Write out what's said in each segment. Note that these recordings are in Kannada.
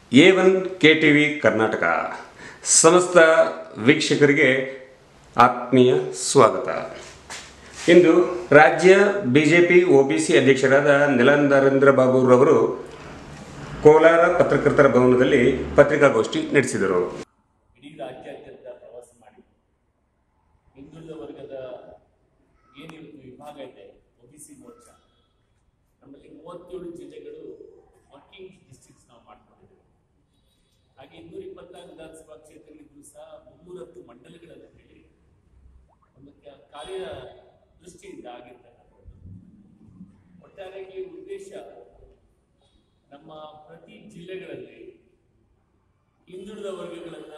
A one K T V Karnataka ಸಮಸ್ತ ವೀಕ್ಷಕರಿಗೆ ಆತ್ಮೀಯ ಸ್ವಾಗತ ಇಂದು ರಾಜ್ಯ ಬಿಜೆಪಿ ಒಬಿಸಿ ಅಧ್ಯಕ್ಷರಾದ ನಿಲಂದರೇಂದ್ರ ಬಾಬುರವರು ಕೋಲಾರ ಪತ್ರಕರ್ತರ ಭವನದಲ್ಲಿ ಪತ್ರಿಕಾಗೋಷ್ಠಿ ನಡೆಸಿದರು ಇಡೀ ರಾಜ್ಯಾದ್ಯಂತ ಪ್ರವಾಸ ಮಾಡಿ ಹಿಂದುಳಿದ ವರ್ಗದ ಏನಿವತ್ತು ವಿಭಾಗ ಇದೆ ಒಬಿಸಿ ಮೋರ್ಚಾ ನಮ್ಮಲ್ಲಿ ಮೂವತ್ತೇಳು ಜಿಲ್ಲೆಗಳು ವರ್ಕಿಂಗ್ ಡಿಸ್ಟ್ರಿಕ್ಟ್ಸ್ ನಾವು ಮಾಡ್ಕೊಂಡಿದ್ದೇವೆ ಹಾಗೆ ಇನ್ನೂರ ಇಪ್ಪತ್ನಾಲ್ಕು ವಿಧಾನಸಭಾ ಕ್ಷೇತ್ರಗಳಿದ್ರು ಸಹ ಮುನ್ನೂರತ್ತು ಮಂಡಲಗಳಲ್ಲಿ ಹೇಳಿ ಒಂದು ಕ- ಕಾರ್ಯ ದೃಷ್ಟಿಯಿಂದ ಆಗಿರ್ತಕ್ಕಂಥದ್ದು ಒಟ್ಟಾರೆಯಾಗಿ ಉದ್ದೇಶ ನಮ್ಮ ಪ್ರತಿ ಜಿಲ್ಲೆಗಳಲ್ಲಿ ಹಿಂದುಳಿದ ವರ್ಗಗಳನ್ನ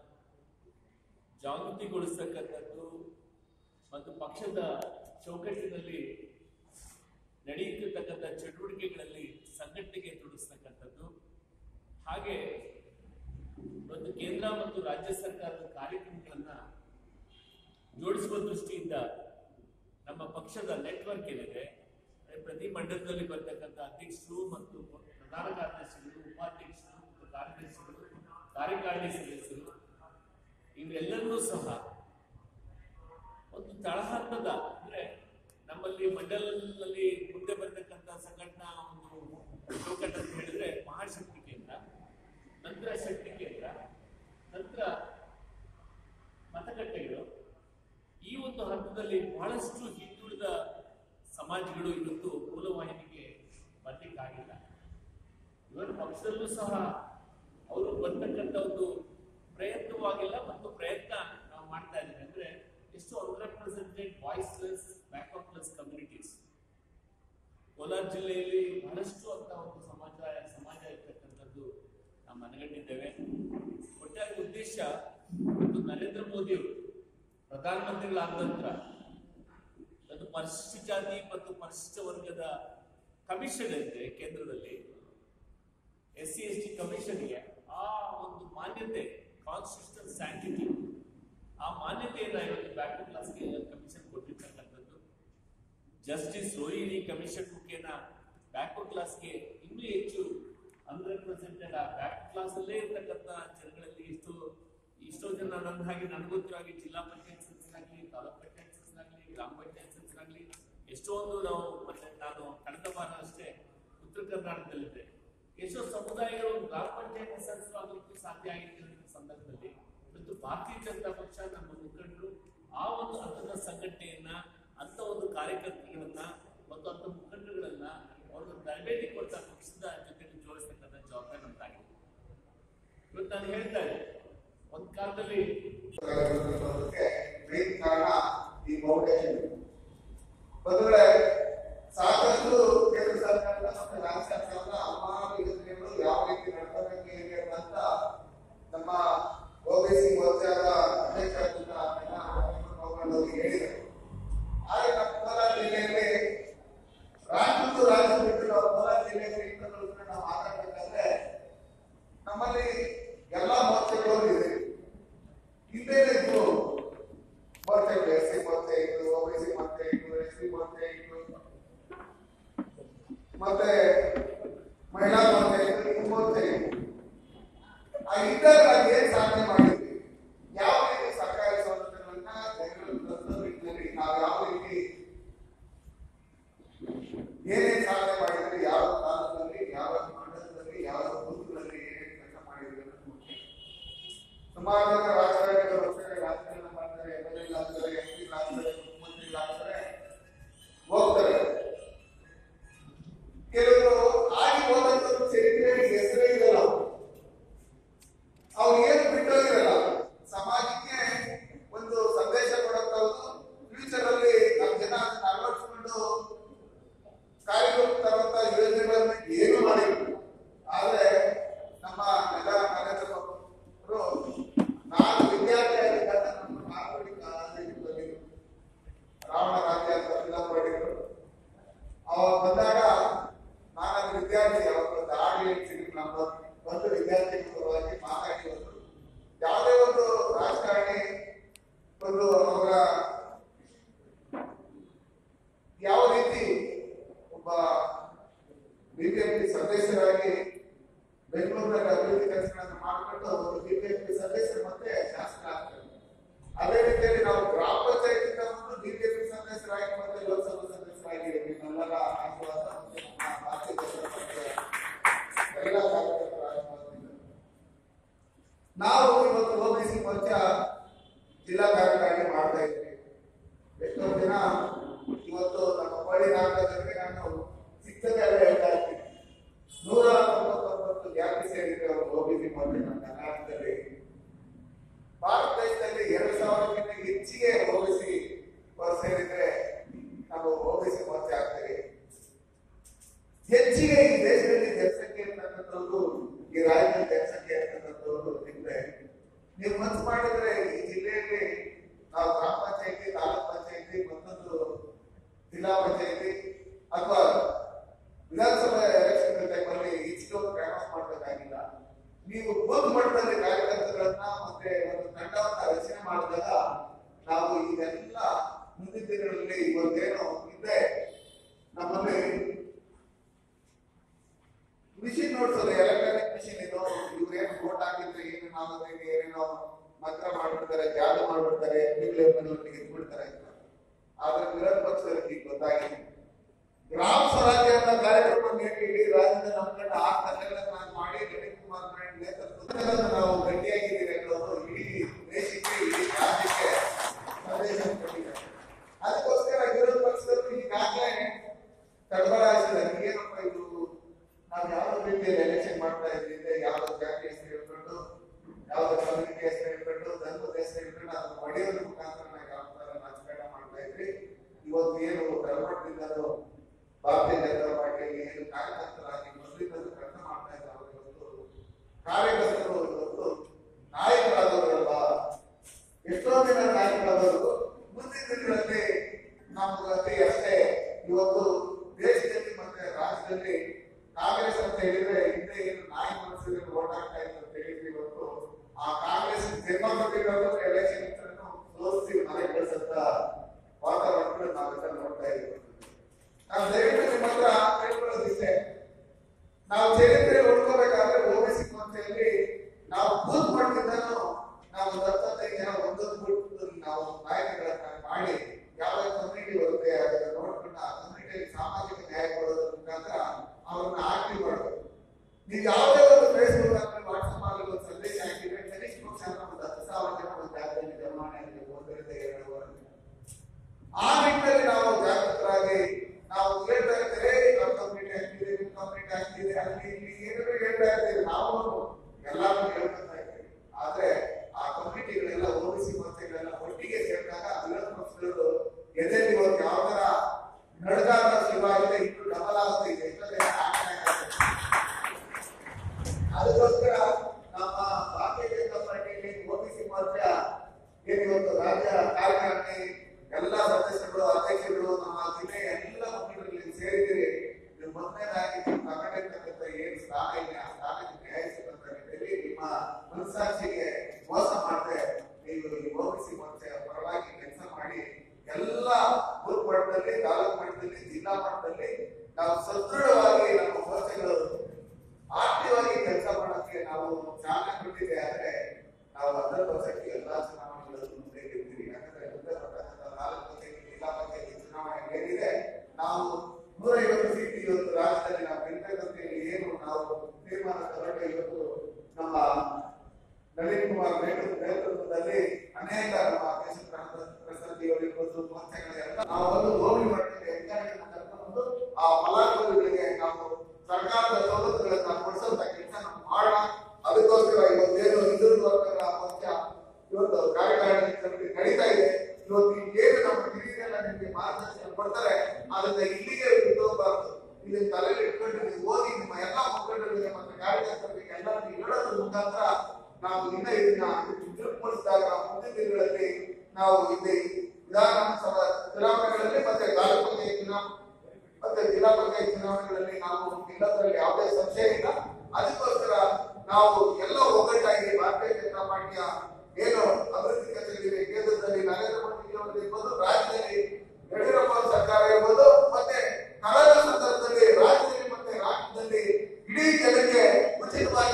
ಜಾಗೃತಿಗೊಳಿಸ್ತಕ್ಕಂಥದ್ದು ಮತ್ತು ಪಕ್ಷದ ಚೌಕಟ್ಟಿನಲ್ಲಿ ನಡೆಯುತ್ತಿರ್ತಕ್ಕಂಥ ಚಟುವಟಿಕೆಗಳಲ್ಲಿ ಸಂಘಟನೆಗೆ ತೊಡಗಿಸ್ತಕ್ಕಂಥದ್ದು ಹಾಗೆ ಒಂದು ಕೇಂದ್ರ ಮತ್ತು ರಾಜ್ಯ ಸರ್ಕಾರದ ಕಾರ್ಯಕ್ರಮಗಳನ್ನ ಜೋಡಿಸುವ ದೃಷ್ಟಿಯಿಂದ ನಮ್ಮ ಪಕ್ಷದ ನೆಟ್ವರ್ಕ್ ಏನಿದೆ ಅಂದ್ರೆ ಪ್ರತಿ ಮಂಡಲದಲ್ಲಿ ಬರ್ತಕ್ಕಂಥ ಅಧ್ಯಕ್ಷರು ಮತ್ತು ಪ್ರಧಾನ ಕಾರ್ಯದರ್ಶಿಗಳು ಉಪಾಧ್ಯಕ್ಷರು ಮತ್ತು ಕಾರ್ಯದರ್ಶಿಗಳು ಕಾರ್ಯಕಾರಿಣಿ ಸದಸ್ಯರು ಇವರೆಲ್ಲರೂ ಸಹ ಒಂದು ತಳಹಂತದ ಅಂದ್ರೆ ನಮ್ಮಲ್ಲಿ ಮಂಡಲದಲ್ಲಿ ಮುಂದೆ ಬರ್ತಕ್ಕಂಥ ಸಂಘಟನಾ ಒಂದು ಚೌಕಟ್ಟು ಅಂತ ಹೇಳಿದ್ರೆ ಮಹಾಶಕ್ತಿ ಕೇಂದ್ರ ನಂತರ ಶಕ್ತಿ ಕೇಂದ್ರ ನಂತರ ಮತಗಟ್ಟೆಗಳು ಈ ಒಂದು ಹಂತದಲ್ಲಿ ಬಹಳಷ್ಟು ಹಿಂದುಳಿದ ಸಮಾಜಗಳು ಇವತ್ತು ಮೂಲವಾಹಿನಿಗೆ ಬರ್ಲಿಕ್ಕಾಗಿಲ್ಲ ಇವತ್ತು ಪಕ್ಷದಲ್ಲೂ ಸಹ ಅವರು ಬರ್ತಕ್ಕಂಥ ಒಂದು ಪ್ರಯತ್ನವಾಗಿಲ್ಲ ಮತ್ತು ಪ್ರಯತ್ನ ನಾವು ಮಾಡ್ತಾ ಇದ್ದೀವಿ ಅಂದ್ರೆ ಎಷ್ಟು unrepresented voiceless backupless communities Kolar ಜಿಲ್ಲೆಯಲ್ಲಿ ಬಹಳಷ್ಟು ಅಂತ ಒಂದು ಸಮಾಜ ಸಮಾಜ ಇರ್ತಕ್ಕಂಥದ್ದು ನಾವು ಮನಗಂಡಿದ್ದೇವೆ ಒಟ್ಟಾರೆ ಉದ್ದೇಶ ಮತ್ತು ನರೇಂದ್ರ ಮೋದಿ ಅವರು ಪ್ರಧಾನಮಂತ್ರಿಗಳಾದ ನಂತರ ಒಂದು ಪರಿಶಿಷ್ಟ ಜಾತಿ ಮತ್ತು ಪರಿಶಿಷ್ಟ ವರ್ಗದ ಕಮಿಷನ್ ಇದೆ ಕೇಂದ್ರದಲ್ಲಿ ಎಸ್ ಸಿ ಎಸ್ ಟಿ ಕಮಿಷನ್ಗೆ ಆ ಒಂದು ಮಾನ್ಯತೆ ಕಾನ್ಸ್ಟಿಟ್ಯೂಷನಲ್ ಸ್ಯಾಂಟಿಟಿ ಆ ಮಾನ್ಯತೆಯನ್ನ ಇವತ್ತು ಬ್ಯಾಕ್ ಟು ಕ್ಲಾಸ್ಗೆ ಕಮಿಷನ್ ಕೊಟ್ಟಿರ್ತಕ್ಕಂಥದ್ದು ಜಸ್ಟಿಸ್ ರೋಹಿಣಿ ಕಮಿಷನ್ ಮುಖೇನ ಬ್ಯಾಕ್ ಟು ಕ್ಲಾಸ್ಗೆ ಇನ್ನೂ ಹೆಚ್ಚು ಅನ್ರೆಪ್ರೆಸೆಂಟೆಡ್ ಆ ಬ್ಯಾಕ್ ಕ್ಲಾಸ್ ಅಲ್ಲೇ ಇರ್ತಕ್ಕಂಥ ಜನಗಳಲ್ಲಿ ಎಷ್ಟೋ ಎಷ್ಟೋ ಜನ ನನ್ನ ಹಾಗೆ ನನಗೊತ್ತಿರೋ ಹಾಗೆ ಜಿಲ್ಲಾ ಪಂಚಾಯತ್ ಸದಸ್ಯರಾಗ್ಲಿ ತಾಲೂಕ್ ಪಂಚಾಯತ್ ಸದಸ್ಯರಾಗ್ಲಿ ಗ್ರಾಮ ಪಂಚಾಯತ್ ಸದಸ್ಯರಾಗ್ಲಿ ಎಷ್ಟೊಂದು ನಾವು ಮತ್ತೆ ನಾನು ಕಳೆದ ವಾರ ಅಷ್ಟೇ ಉತ್ತರ ಕರ್ನಾಟಕದಲ್ಲಿದ್ದೆ ಎಷ್ಟೋ ಸಮುದಾಯಗಳು ಗ್ರಾಮ ಪಂಚಾಯತ್ ಸದಸ್ಯರಾಗಲಿಕ್ಕೂ ಸಾಧ್ಯ ಆಗಿರ್ತಕ್ಕಂಥ ಸಂದರ್ಭದಲ್ಲಿ ಇವತ್ತು ಭಾರತೀಯ ಜನತಾ ಪಕ್ಷ ನಮ್ಮ ಮುಖಂಡರು ಆ ಒಂದು ಹಂತದ ಸಂಘಟನೆಯನ್ನ ಅಂತ ಒಂದು ಕಾರ್ಯಕರ್ತರುಗಳನ್ನ ಮತ್ತು ಅಂತ ಮುಖಂಡರುಗಳನ್ನ ಅವ್ರನ್ನ ತರಬೇತಿ ಕೊಟ್ಟ ಪಕ್ಷದ ಜೊತೆ ಜೋಡಿಸ್ತಕ್ಕಂಥ ಜವಾಬ್ದಾರಿ ನಮ್ದಾಗಿದೆ ಇವತ್ತು ನಾನು ಹೇಳ್ತಾ ಇದ್ದೆ ಒಂದ್ ಕಾಲದಲ್ಲಿ ಬರೋದಕ್ಕೆ ಮೇನ್ ಕಾರಣ ಈ ಫೌಂಡೇಶನ್ ಬಂದ್ರೆ ಸಾಕಷ್ಟು ಕೇಂದ್ರ ಸರ್ಕಾರದ ಮತ್ತು ರಾಜ್ಯ ಸರ್ಕಾರದ ಹಲವಾರು ಯೋಜನೆಗಳು ಯಾವ ರೀತಿ ನಡ್ತವೆ ಹೇಗೆ ಅಂತ ನಮ್ಮ ಓಬಿಸಿ ಮೋರ್ಚಾದ ಅಧ್ಯಕ್ಷರಾದಂತ ಅವರು ಹೇಳಿದರು ಹಾಗೆ ನಮ್ಮ ಕೋಲಾರ ಜಿಲ್ಲೆಯಲ್ಲಿ ರಾಜ್ಯದ್ದು ರಾಜ್ಯ ಬಿಟ್ಟು ನಾವು ಕೋಲಾರ ಜಿಲ್ಲೆಯಲ್ಲಿ ಇಬ್ಬರು ನಾವು ಮಾತಾಡ್ಬೇಕಾದ್ರೆ ನಮ್ಮಲ್ಲಿ ಎಲ್ಲ ಮೋರ್ಚೆಗಳು ಇದೆ ಹಿಂದೆ ಇದ್ರು ಮೋರ್ಚೆಗಳು ಎಸ್ ಸಿ ಮೋರ್ಚೆ ಇತ್ತು ಓಬಿಸಿ ಮೋರ್ಚೆ ಇತ್ತು ಎಸ್ ಸಿ ಮೋರ್ಚೆ ಇತ್ತು ಮತ್ತೆ ಮಹಿಳಾ ಮೋರ್ಚೆ ಇತ್ತು ಈ ಮೋರ್ಚೆ ಇತ್ತು ಆ ಇದ್ದಾಗ ನಾವು ಏನ್ ಸಾಧನೆ ಮಾಡಿದ್ವಿ ಯಾವ ರೀತಿ ಸರ್ಕಾರಿ ಸೌಲಭ್ಯಗಳನ್ನ ಜನಗಳು ತಲುಪೋ ನಿಟ್ಟಿನಲ್ಲಿ ನಾವು ಯಾವ ರೀತಿ ಏನೇನ್ ಸಾಧನೆ ಮಾಡಿದ್ವಿ ಯಾವ ತಾಲೂಕಲ್ಲಿ ಯಾವ ಮಂಡಲದಲ್ಲಿ ಯಾವ ಬೂತ್ಗಳಲ್ಲಿ ಏನೇನ್ ಕೆಲಸ ಮಾಡಿದ್ವಿ ಅನ್ನೋದು ಮುಖ್ಯ ಸುಮಾರು ಜನ ರಾಜಕಾರಣಿಗಳು ಹೋಗ್ತಾರೆ ರಾಜಕಾರಣ ಮಾಡ್ತಾರೆ ಎಮ್ ಎಲ್ ಆಗ್ತಾರೆ ಎಂ ಪಿ ಆಗ್ತಾರೆ ಮುಖ್ಯಮಂತ್ರಿಗಳಾಗ್ತಾರೆ ಹೋಗ್ತಾರೆ ಕೆಲವರು ಆಗಿ ಹೋದಂತ ಚರಿತ್ರೆಯಲ್ಲಿ ಹೆಸರೇ ಇರಲ್ಲ ಅವ್ರು ಏನು ಬಿಟ್ಟೋಗಿರಲ್ಲ ಸಮಾಜಕ್ಕೆ ಒಂದು ಸಂದೇಶ ಕೊಡಂತವ್ರು ಫ್ಯೂಚರ್ ಅಲ್ಲಿ ನಮ್ಮ ಜನ ಅದನ್ನ ಅಳವಡಿಸ್ಕೊಂಡು ಕಾರ್ಯಕ್ರಮ ತರುವಂತ ಯೋಜನೆಗಳನ್ನ ಏನು ಮಾಡಿಲ್ಲ ಆದ್ರೆ ನಮ್ಮ ಎಲ್ಲ ನರೇಂದ್ರ ನಾನು ವಿದ್ಯಾರ್ಥಿ ಆಗಿದ್ದಾಗ ನಮ್ಮ ನಾಲ್ಕು ಕಾಲೇಜಿಗೆ ಬಂದಿದ್ರು ರಾವಣ ರಾಜ್ಯ ಅಂತ ಫಿಲಂ ಮಾಡಿದ್ರು ಅವಾಗ ಬಂದಾಗ ನಾನು ಅಲ್ಲಿ ವಿದ್ಯಾರ್ಥಿ ಅವತ್ತು ದಾಳಿ ಸಿಗಲಿಲ್ಲ ನಮ್ಮ ಒಂದು ವಿದ್ಯಾರ್ಥಿ ಪರವಾಗಿ ಮಾತಾಡಿ ಬಂದ್ರು ಯಾವುದೇ ಒಂದು ರಾಜಕಾರಣಿ ಒಂದು ಅವರ ಯಾವ ರೀತಿ ಒಬ್ಬ ಬಿಜೆಪಿ ಸದಸ್ಯರಾಗಿ ಬೆಂಗಳೂರಲ್ಲಿ ಅಭಿವೃದ್ಧಿ ಕೆಲಸಗಳನ್ನು ಮಾಡಿಕೊಂಡು ಒಂದು ಬಿಜೆಪಿ ಸದಸ್ಯರು ಮತ್ತೆ ಶಾಸಕ ಆಗ್ತಾರೆ ಅದೇ ರೀತಿಯಲ್ಲಿ ನಾವು ಗ್ರಾಮ ಪಂಚಾಯತ್ ಮುಂದೆ ಬಿಜೆಪಿ ಸದಸ್ಯರಾಗಿ ಮತ್ತೆ ಲೋಕಸಭಾ ಸದಸ್ಯರಾಗಿ ನಿಮ್ಮೆಲ್ಲರ ಆಶೀರ್ವಾದ ಮತ್ತೆ ನಮ್ಮ ಭಾರತೀಯ ಜನತಾ ಪಕ್ಷದ ಎಲ್ಲ ಕಾರ್ಯಕರ್ತರ ಆಶೀರ್ವಾದದಿಂದ ನಾವು ಇವತ್ತು ಓಬಿಸಿ ಮೋರ್ಚಾ ಜಿಲ್ಲಾ ಕಾರ್ಯಕಾರಿಣಿ ಮಾಡ್ತಾ ಇದ್ವಿ ಎಷ್ಟೋ ದಿನ ಇವತ್ತು ನಮ್ಮ ಬಳಿ ನಾಗರಾಜರಿಗೆ ನಾನು ಸಿಕ್ತದೆ ಎಲ್ಲ ಹೇಳ್ತಾ ಇರ್ತೀನಿ ನೂರ ತೊಂಬತ್ತೊಂಬತ್ತು ಜಾತಿ ಸೇರಿದ್ರೆ ಅವರು ಓಬಿಸಿ ಮೋರ್ಚಾ ನಮ್ಮ ಕರ್ನಾಟಕದಲ್ಲಿ ಭಾರತ ದೇಶದಲ್ಲಿ ಎರಡು ಸಾವಿರಕ್ಕಿಂತ ಹೆಚ್ಚಿಗೆ ಓಬಿಸಿ ಸೇರಿದ್ರೆ ನಾವು ಓಬಿಸಿ ಮೋರ್ಚಾ ಆಗ್ತೀವಿ ಹೆಚ್ಚಿಗೆ ಈ ದೇಶದಲ್ಲಿ ಜನಸಂಖ್ಯೆ ಇರ್ತಕ್ಕಂಥದ್ದು ಈ ರಾಜ್ಯದಲ್ಲಿ ಜನಸಂಖ್ಯೆ ಇರ್ತಕ್ಕಂಥದ್ದು ಇದ್ರೆ ನೀವು ಮನಸ್ಸು ಮಾಡಿದ್ರೆ ಈ ಜಿಲ್ಲೆಯಲ್ಲಿ ನಾವು ಗ್ರಾಮ ಪಂಚಾಯತಿ ತಾಲೂಕ್ ಪಂಚಾಯತಿ ಮತ್ತೊಂದು ಜಿಲ್ಲಾ ಪಂಚಾಯತಿ ಅಥವಾ ವಿಧಾನಸಭಾ ಎಲೆಕ್ಷನ್ ಟೈಮಲ್ಲಿ ಈಚೆಗೆ ಪ್ರಯಾಣ ಮಾಡಬೇಕಾಗಿಲ್ಲ ನೀವು ಬೂತ್ ಮಟ್ಟದಲ್ಲಿ ಕಾರ್ಯಕರ್ತರನ್ನ ಮತ್ತೆ ಒಂದು ತಂಡವನ್ನ ರಚನೆ ಮಾಡಿದಾಗ ನಾವು ಇದೆಲ್ಲ ಮುಂದಿನ ದಿನಗಳಲ್ಲಿ ಇವತ್ತೇನು ಇದೆ ನಮ್ಮಲ್ಲಿ ಮಿಷಿನ್ ನೋಡ್ಸೋದು ಎಲೆಕ್ಟ್ರಾನಿಕ್ ಮಿಷಿನ್ ಇದು ಇವ್ರೇನು ವೋಟ್ ಹಾಕಿದ್ರೆ ಏನೇನು ಆಗುತ್ತೆ ಏನೇನೋ ಮಾತ್ರ ಮಾಡ್ಬಿಡ್ತಾರೆ ಜಾಗ ಮಾಡ್ಬಿಡ್ತಾರೆ ಎಮ್ಮಿಗಳಿಗೆ ಇಟ್ಬಿಡ್ತಾರೆ ಅಂತ ಆದ್ರೆ ವಿರೋಧ ಪಕ್ಷದವ್ರಿಗೆ ಈಗ ಗೊತ್ತಾಗಿದೆ ಗ್ರಾಮ ಸ್ವರಾಜ್ಯ ಅನ್ನೋ ಕಾರ್ಯಕ್ರಮ ಇಡೀ ರಾಜ್ಯದ ನಮ್ಮ ಕಡೆ ಆ ತಂಡಗಳನ್ನ ನಾನು ಮಾಡಿ ನಳಿನ್ ಕುಮಾರ್ ನಾಯ್ಡು ನೇತೃತ್ವದಲ್ಲಿ ನಾವು ಗಟ್ಟಿಯಾಗಿದ್ದೀವಿ ಅನ್ನೋದು ಇಡೀ ದೇಶಕ್ಕೆ ಇಡೀ ರಾಜ್ಯಕ್ಕೆ ಸಂದೇಶ ಕೊಟ್ಟಿದ್ದಾರೆ ಅದಕ್ಕೋಸ್ಕರ ವಿರೋಧ ಪಕ್ಷದವರು ಈಗಾಗಲೇ ತಡಬರಾಯಿಸಿದ್ದಾರೆ ಏನಪ್ಪ ಇದು ನಾವು ಯಾವ ರೀತಿಯಲ್ಲಿ ಎಲೆಕ್ಷನ್ ಮಾಡ್ತಾ ಇದ್ದಿದ್ದೆ ಯಾವ ಜಾತಿ ಹೆಸರು ಹೇಳ್ಕೊಂಡು ಯಾವ್ದು ಕಮ್ಯುನಿಟಿ ಹೆಸರು ಹೇಳ್ಕೊಂಡು ಧರ್ಮದ ಹೆಸರು ಹೇಳ್ಕೊಂಡು ಅದನ್ನ ಒಡೆಯೋದ್ರ ಮುಖಾಂತರ ನಾವು ಯಾವ ತರ ರಾಜಕಾರಣ ಮಾಡ್ತಾ ಇದ್ರಿ ಇವತ್ತು ಏನು ತಳಮಟ್ಟದಿಂದಲೂ ಭಾರತೀಯ ಜನತಾ ಪಾರ್ಟಿಯಲ್ಲಿ ಏನು ಕಾರ್ಯಕರ್ತರಾಗಿ ಮೊದಲಿಂದಲೂ ಕೆಲಸ ಮಾಡ್ತಾ ಇದ್ದಾರೆ ಇವತ್ತು ಕಾರ್ಯಕರ್ತರು ಇವತ್ತು ನಾಯಕರಾದವರಲ್ಲ ಎಷ್ಟೋ ದಿನ ನಾಯಕರಾದವರು ಮುಂದಿನ ದಿನಗಳಲ್ಲಿ ನಮ್ಮ ಗತಿ ಅಷ್ಟೇ ಇವತ್ತು ದೇಶದಲ್ಲಿ ಮತ್ತೆ ರಾಜ್ಯದಲ್ಲಿ ಕಾಂಗ್ರೆಸ್ ಅಂತ ಹೇಳಿದ್ರೆ ಹಿಂದೆ ಏನು ನಾಯಿ ಮನಸ್ಸಿಗೆ ಓಟ್ ಹಾಕ್ತಾ ಇತ್ತು ಅಂತ ಹೇಳಿದ್ರೆ ಇವತ್ತು ಆ ಕಾಂಗ್ರೆಸ್ ಜನ್ಮ ಕೊಟ್ಟಿರೋದು ಎಲೆಕ್ಷನ್ ಸೋಲಿಸಿ ಮನೆ ಕಳಿಸಂತ ವಾತಾವರಣ ನಾವೆಲ್ಲ ನೋಡ್ತಾ ಇದ್ದೀವಿ ನಾವು ದಯವಿಟ್ಟು ನಿಮ್ಮ ಹತ್ರ ಕೇಳ್ಕೊಳ್ಳೋದಿಷ್ಟೇ ನಾವು ಚರಿತ್ರೆ ಉಳ್ಕೋಬೇಕಾದ್ರೆ ಓಬಿಸಿ ಸಂಸ್ಥೆಯಲ್ಲಿ ನಾವು ಬೂತ್ ಮಟ್ಟದಿಂದನೂ ನಾವು ದತ್ತತೆಗೆ ಒಂದೊಂದು ಬೂತ್ ನಾವು ನಾಯಕಗಳನ್ನ ಮಾಡಿ ಯಾವ ಕಮ್ಯುನಿಟಿ ಬರುತ್ತೆ ಅದನ್ನ ನೋಡ್ಕೊಂಡು ಆ ಕಮ್ಯುನಿಟಿಯಲ್ಲಿ ಸಾಮಾಜಿಕ ನ್ಯಾಯ ಕೊಡೋದ್ರ ಮುಖಾಂತರ ಅವ್ರನ್ನ ಆಕ್ಟಿವ್ ಮಾಡಬೇಕು ನೀವು ಯಾವುದೇ ಒಂದು ಫೇಸ್ಬುಕ್ ಆಗಲಿ ವಾಟ್ಸ್ಆಪ್ ಆಗಲಿ ಒಂದು ಸಂದೇಶ ಹಾಕಿದ್ರೆ ಕನಿಷ್ಠ ಪಕ್ಷ ಅಂದ್ರೆ ಒಂದು ಹತ್ತು ಸಾವಿರ ಜನ ಒಂದು ಜಾಗದಲ್ಲಿ ಜಮಾವಣೆ ಆಗಿದೆ ಒಂದರಿಂದ ಎರಡು ವರ್ಷ ಆ ನಿಟ್ಟಿನಲ್ಲಿ ನಾವು ಜಾಗೃತರಾಗಿ ನಾವು ಹೇಳ್ತಾ ಇರ್ತೇವೆ ನಮ್ಮ ಕಮ್ಯುನಿಟಿ ಆಗ್ತಿದೆ ನಿಮ್ಮ ಕಮ್ಯುನಿಟಿ ಆಗ್ತಿದೆ ಅಲ್ಲಿ ಇಲ್ಲಿ ಏನೇನೋ ಹೇಳ್ತಾ ಇರ್ತೇವೆ ನಾವು ಎಲ್ಲಾರು ಹೇಳ್ತಾ ಇರ್ತೇವೆ ಆದ್ರೆ ಆ ಕಮ್ಯುನಿಟಿಗಳೆಲ್ಲ ಓಬಿಸಿ ಸಂಸ್ಥೆಗಳೆಲ್ಲ ಒಟ್ಟಿಗೆ ಸೇರಿದಾಗ ವಿರೋಧ ಪಕ್ಷಗಳು ಎದೆಯಲ್ಲಿ ಇವತ್ತು ಯಾವ ತರ ನಡ್ಗಾಟ ಶುರುವಾಗಿದೆ ಇನ್ನು ಡಬಲ್ ಆಗುತ್ತೆ ಇದೆ ಎಷ್ಟೋ ಜನ ಆಚರಣೆ ಆಗ್ತಾರೆ. ಅದಕ್ಕೋಸ್ಕರ ನಮ್ಮ ಭಾರತೀಯ ಜನತಾ ಪಾರ್ಟಿಯಲ್ಲಿ ಓಬಿಸಿ ಮೋರ್ಚಾ ಏನು ಇವತ್ತು ರಾಜ್ಯ ಕಾರ್ಯಕಾರಿಣಿ ಎಲ್ಲ ಸದಸ್ಯರು ಅಧ್ಯಕ್ಷರು ನಮ್ಮ ಜಿಲ್ಲೆಯ ಎಲ್ಲ ಮುಖಂಡರಲ್ಲಿ ಸೇರಿದಿರಿ ನೀವು ಮೊದಲನೇದಾಗಿ ನೀವು ತಗೊಂಡಿರ್ತಕ್ಕಂಥ ಏನು ಸ್ಥಾನ ಇದೆ ಆ ಸ್ಥಾನಕ್ಕೆ ನ್ಯಾಯ ಸಿಕ್ಕಂತ ನಿಟ್ಟಿನಲ್ಲಿ ನಿಮ್ಮ ಮನಸ್ಸಾಕ್ಷಿಗೆ ಮೋಸ ಮಾಡದೆ ನೀವು ಈ ಓಬಿಸಿ ಮೋರ್ಚಾ ಪರವಾಗಿ ಕೆಲಸ ಮಾಡಿ ಎಲ್ಲ ಬೂತ್ ಮಟ್ಟದಲ್ಲಿ ತಾಲೂಕು ಮಟ್ಟದಲ್ಲಿ ಜಿಲ್ಲಾ ಮಟ್ಟದಲ್ಲಿ ನಾವು ಸದೃಢವಾಗಿ ನಮ್ಮ ಮೋರ್ಚಾಗಳು ಆಕ್ಟಿವ್ ಆಗಿ ಕೆಲಸ ಮಾಡೋಕ್ಕೆ ನಾವು ಚಾಲನೆ ಕೊಟ್ಟಿದೆ ಆದ್ರೆ ನಾವು ಹಂಡ್ರೆಡ್ ಪರ್ಸೆಂಟ್ ಎಲ್ಲಾ ಚುನಾವಣೆಗಳಲ್ಲಿ ಮುಂದೆ ಗೆಲ್ತೀವಿ ಯಾಕಂದ್ರೆ ಮುಂದೆ ಬರ್ತಕ್ಕಂಥ ನಾಲ್ಕು ಪಂಚಾಯತಿ ಜಿಲ್ಲಾ ಪಂಚಾಯತಿ ಚುನಾವಣೆ ಏನಿದೆ ನಾವು ನೂರ ಐವತ್ತು ಸೀಟ್ ಇವತ್ತು ರಾಜ್ಯದಲ್ಲಿ ನಾವು ಗೆಲ್ಬೇಕಂತ ಹೇಳಿ ಏನು ನಾವು ತೀರ್ಮಾನ ತಗೊಂಡು ಇವತ್ತು ನಮ್ಮ ನಳಿನ್ ಕುಮಾರ್ ನೇತೃತ್ವ ನೇತೃತ್ವದಲ್ಲಿ ಅನೇಕ ನಮ್ಮ ಕೇಶವ ಪ್ರಸಾದ್ ಅವರಿರ್ಬೋದು ಮೋರ್ಚಾಗಳೆಲ್ಲ ನಾವು ಒಂದು ಹೋಗಿ ಮಟ್ಟಕ್ಕೆ ಅಧಿಕಾರಿಗಳನ್ನ ಕರ್ಕೊಂಡು ಆ ಫಲಾನುಭವಿಗಳಿಗೆ ನಾವು ಸರ್ಕಾರದ ಸವಲತ್ತುಗಳನ್ನ ಕೊಡಿಸೋಂತ ಕೆಲಸ ನಾವು ಮಾಡೋಣ ಅದಕ್ಕೋಸ್ಕರ ಇವತ್ತೇನು ಹಿಂದುಳಿದ ವರ್ಗಗಳ ಮೋರ್ಚಾ ಇವತ್ತು ಕಾರ್ಯಕಾರಿಣಿ ಸಮಿತಿ ನಡೀತಾ ಇದೆ ಇವತ್ತು ಏನು ನಮ್ಮ ಹಿರಿಯರೆಲ್ಲ ನಿಮಗೆ ಮಾರ್ಗದರ್ಶನ ಕೊಡ್ತಾರೆ ಅದನ್ನ ಇಲ್ಲಿಗೆ ಬಿಟ್ಟು ಹೋಗ್ಬಾರ್ದು ಇದನ್ನ ತಲೆಯಲ್ಲಿ ಇಟ್ಕೊಂಡು ನೀವು ಓದಿ ನಿಮ್ಮ ಎಲ್ಲಾ ಮುಖಂಡರಿಗೆ ಮತ್ತೆ ಕಾರ್ಯಕರ್ತರಿಗೆ ಎಲ್ಲರಿಗೂ ಹೇಳೋದ್ರ ಮುಖಾಂತರ ನಾವು ಇನ್ನ ಇದನ್ನ ತಿರುಪಡಿಸಿದಾಗ ಮುಂದಿನ ದಿನಗಳಲ್ಲಿ ನಾವು ಇಲ್ಲಿ ವಿಧಾನಸಭಾ ಚುನಾವಣೆಗಳಲ್ಲಿ ಮತ್ತೆ ತಾಲೂಕು ಪಂಚಾಯತ್ ಚುನಾವಣೆ ಮತ್ತೆ ಜಿಲ್ಲಾ ಪಂಚಾಯತ್ ಚುನಾವಣೆಗಳಲ್ಲಿ ನಾವು ಗೆಲ್ಲೋದ್ರಲ್ಲಿ ಯಾವುದೇ ಸಂಶಯ ಇಲ್ಲ ಅದಕ್ಕೋಸ್ಕರ ನಾವು ಎಲ್ಲ ಒಗ್ಗಟ್ಟಾಗಿ ಭಾರತೀಯ ಜನತಾ ಪಾರ್ಟಿಯ ಏನು ಅಭಿವೃದ್ಧಿ ಕೆಲಸಗಳಿವೆ ಕೇಂದ್ರದಲ್ಲಿ ನರೇಂದ್ರ ಮೋದಿ ಅವರು ಇರ್ಬೋದು ರಾಜ್ಯದಲ್ಲಿ ಯಡಿಯೂರಪ್ಪ ಅವ್ರ ಸರ್ಕಾರ ಇರ್ಬೋದು ಮತ್ತೆ ಕಳೆದ ಸಂದರ್ಭದಲ್ಲಿ ರಾಜ್ಯದಲ್ಲಿ ಮತ್ತೆ ರಾಜ್ಯದಲ್ಲಿ ಇಡೀ ಜನಕ್ಕೆ ಉಚಿತವಾಗಿ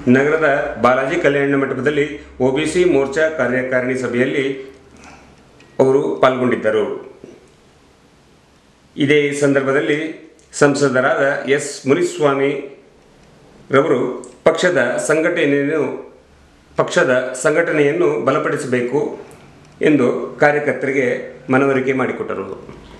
ನಗರದ ಬಾಲಾಜಿ ಕಲ್ಯಾಣ ಮಂಟಪದಲ್ಲಿ ಒಬಿಸಿ ಮೋರ್ಚಾ ಕಾರ್ಯಕಾರಿಣಿ ಸಭೆಯಲ್ಲಿ ಅವರು ಪಾಲ್ಗೊಂಡಿದ್ದರು ಇದೇ ಸಂದರ್ಭದಲ್ಲಿ ಸಂಸದರಾದ ಎಸ್ ಮುನಿಸ್ವಾಮಿ ರವರು ಪಕ್ಷದ ಸಂಘಟನೆಯನ್ನು ಪಕ್ಷದ ಸಂಘಟನೆಯನ್ನು ಬಲಪಡಿಸಬೇಕು ಎಂದು ಕಾರ್ಯಕರ್ತರಿಗೆ ಮನವರಿಕೆ ಮಾಡಿಕೊಟ್ಟರು